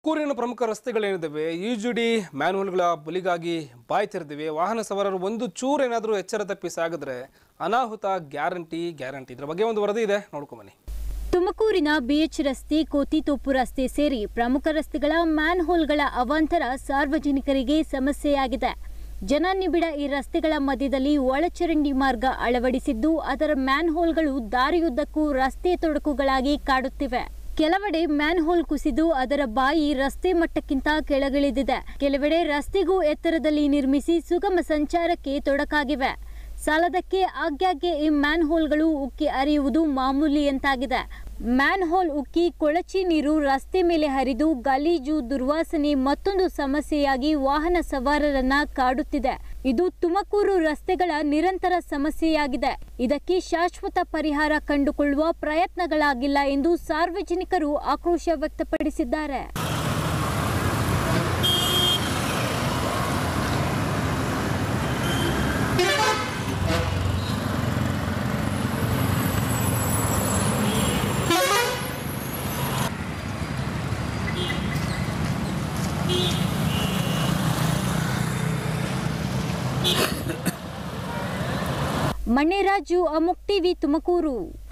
ತುಮಕೂರಿನ ಪ್ರಮುಖ ರಸ್ತೆಗಳೇನಿದ್ದಾವೆ ಯುಜುಡಿ ಮ್ಯಾನ್ಹೋಲ್ಗಳ ಬಲಿಗಾಗಿ ಬಾಯ್ತಿರ್ದಿವೆ ವಾಹನ ಸವಾರರು ಒಂದು ಚೂರು ಏನಾದರೂ ಎಚ್ಚರ ತಪ್ಪಿ ಸಾಗಿದ್ರೆ ಅನಾಹುತ ಗ್ಯಾರಂಟಿ ಗ್ಯಾರಂಟಿ ಇದ್ರ ಬಗ್ಗೆ ಒಂದು ವರದಿ ಇದೆ ನೋಡ್ಕೊಂಬನ್ನಿ ತುಮಕೂರಿನ ಬಿಎಚ್ ರಸ್ತೆ ಕೋತಿತೋಪು ರಸ್ತೆ ಸೇರಿ ಪ್ರಮುಖ ರಸ್ತೆಗಳ ಮ್ಯಾನ್ ಹೋಲ್ಗಳ ಅವಾಂತರ ಸಾರ್ವಜನಿಕರಿಗೆ ಸಮಸ್ಯೆಯಾಗಿದೆ ಜನನಿಬಿಡ ಈ ರಸ್ತೆಗಳ ಮಧ್ಯದಲ್ಲಿ ಒಳಚರಂಡಿ ಮಾರ್ಗ ಅಳವಡಿಸಿದ್ದು ಅದರ ಮ್ಯಾನ್ ಹೋಲ್ಗಳು ದಾರಿಯುದ್ದಕ್ಕೂ ರಸ್ತೆ ತೊಡಕುಗಳಾಗಿ ಕಾಡುತ್ತಿವೆ ಕೆಲವೆಡೆ ಮ್ಯಾನ್ ಹೋಲ್ ಕುಸಿದು ಅದರ ಬಾಯಿ ರಸ್ತೆ ಮಟ್ಟಕ್ಕಿಂತ ಕೆಳಗಿಳಿದಿದೆ ಕೆಲವೆಡೆ ರಸ್ತೆಗೂ ಎತ್ತರದಲ್ಲಿ ನಿರ್ಮಿಸಿ ಸುಗಮ ಸಂಚಾರಕ್ಕೆ ತೊಡಕಾಗಿವೆ ಸಾಲದಕ್ಕೆ ಆಗಾಗ್ಗೆ ಈ ಮ್ಯಾನ್ ಹೋಲ್ಗಳು ಉಕ್ಕಿ ಹರಿಯುವುದು ಮಾಮೂಲಿಯಂತಾಗಿದೆ ಮ್ಯಾನ್ ಹೋಲ್ ಉಕ್ಕಿ ಕೊಳಚಿ ನೀರು ರಸ್ತೆ ಮೇಲೆ ಹರಿದು ಗಲೀಜು ದುರ್ವಾಸನೆ ಮತ್ತೊಂದು ಸಮಸ್ಯೆಯಾಗಿ ವಾಹನ ಸವಾರರನ್ನ ಕಾಡುತ್ತಿದೆ ಇದು ತುಮಕೂರು ರಸ್ತೆಗಳ ನಿರಂತರ ಸಮಸ್ಯೆಯಾಗಿದೆ ಇದಕ್ಕೆ ಶಾಶ್ವತ ಪರಿಹಾರ ಕಂಡುಕೊಳ್ಳುವ ಪ್ರಯತ್ನಗಳಾಗಿಲ್ಲ ಎಂದು ಸಾರ್ವಜನಿಕರು ಆಕ್ರೋಶ ವ್ಯಕ್ತಪಡಿಸಿದ್ದಾರೆ ಮಣ್ಣೆರಾಜು ಅಮುಕ್ ಟಿವಿ ತುಮಕೂರು